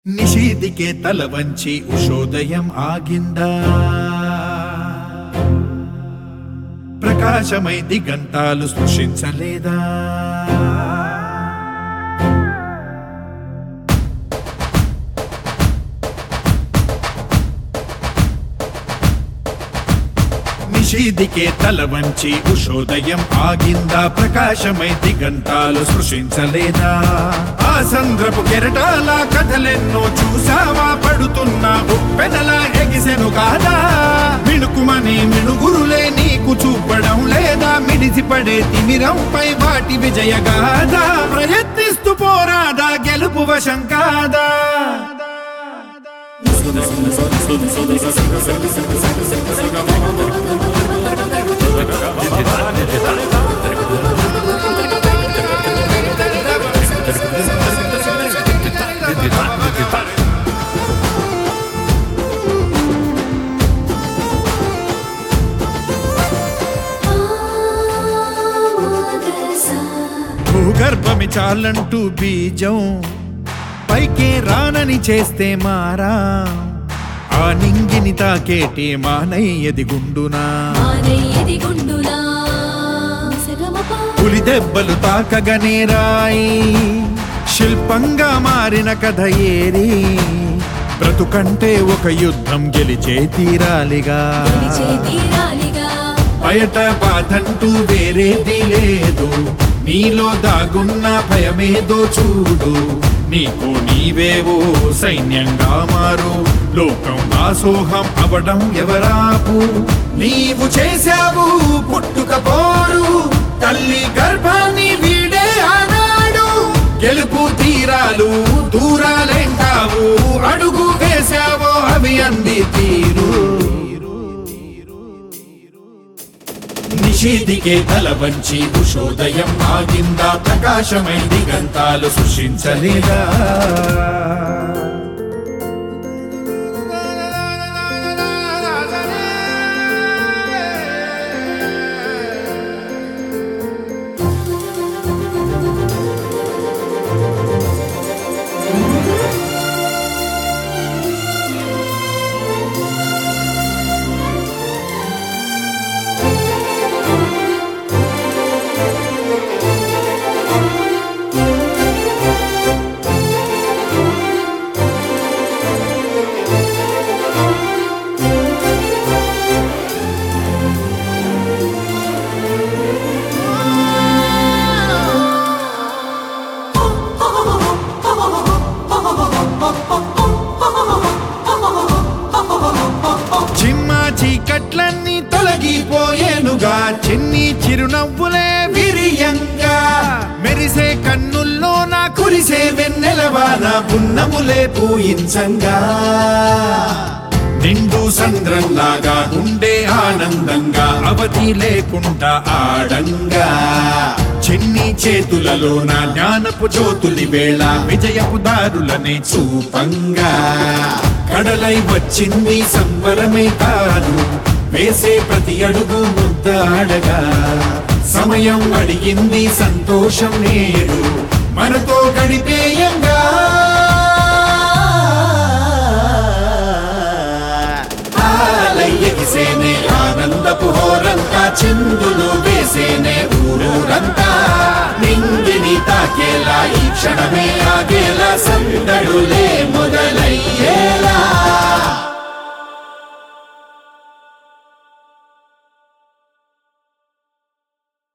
నిషీదికే తల వంచి ఉషోదయం ఆగిందా ప్రకాశమై దిగంతాలు స్పృశించలేదా నిషీదికే తల వంచి ఉషోదయం ఆగిందా ప్రకాశమై దిగంతాలు స్పృశించలేదా ఆ సంద్రపు కెరటాల కథలెన్నో చూసావా పడుతున్న ఉప్పెనలా ఎగిసెను కాదా మిణుకుమని మిణుగురులే నీకు చూపడం లేదా మిడిసిపడే తిమిరంపై వాటి విజయగాదా ప్రయత్నిస్తూ పోరాదా గెలుపు వశం కాదా భూగర్భమి చాలంటూ బీజం పైకే రానని చేస్తే మారా ఆ నింగిని తాకేటి మానయ్యది గుండునా పులి దెబ్బలు తాకగనే రాయి శిల్పంగా మారిన కథ ఏరి బ్రతుకంటే ఒక యుద్ధం గెలిచే తీరాలిగా బయట బాధంటూ వేరేది లేదు నీలో దాగున్న భయమేదో చూడు నీకు నీవేవో సైన్యంగా మారు లోకం దాసోహం అవడం ఎవరాపు నీవు చేశావు పుట్టుకపోరు తల్లి గర్భాన్ని వీడే ఆనాడు గెలుపు తీరాలు దూరాలేంటావు అడుగు వేశావో అవి అంది తీరు నిషేధికే తల వంచి ఉషోదయం ఆగిందా ప్రకాశమై దిగంతాలు సృష్టించలేదా చిమ్మ చీకట్లన్నీ తొలగిపోయేనుగా చిన్ని చిరునవ్వులే విరియంగా మెరిసే కన్నుల్లో నా కురిసే వెన్నెలవాన పున్నములే పూయించంగా నిండు సంద్రంలాగా ఉండే ఆనందంగా అవధి లేకుండా ఆడంగా చిన్ని చేతులలో నా జ్ఞానపు జ్యోతులి వేళ విజయపు దారులనే చూపంగా కడలై వచ్చింది సంబరమే కాదు వేసే ప్రతి అడుగు ముద్దాడగా సమయం అడిగింది సంతోషం నేడు మనతో గడిపేయంగా ఆలయ్యగిసేనే ఆనందపు హోరంతా చిందులు వేసేనే ఊరూరంతా నింగిని తాకేలా ఈ క్షణమే ఆగేలా సందడులే మొదలు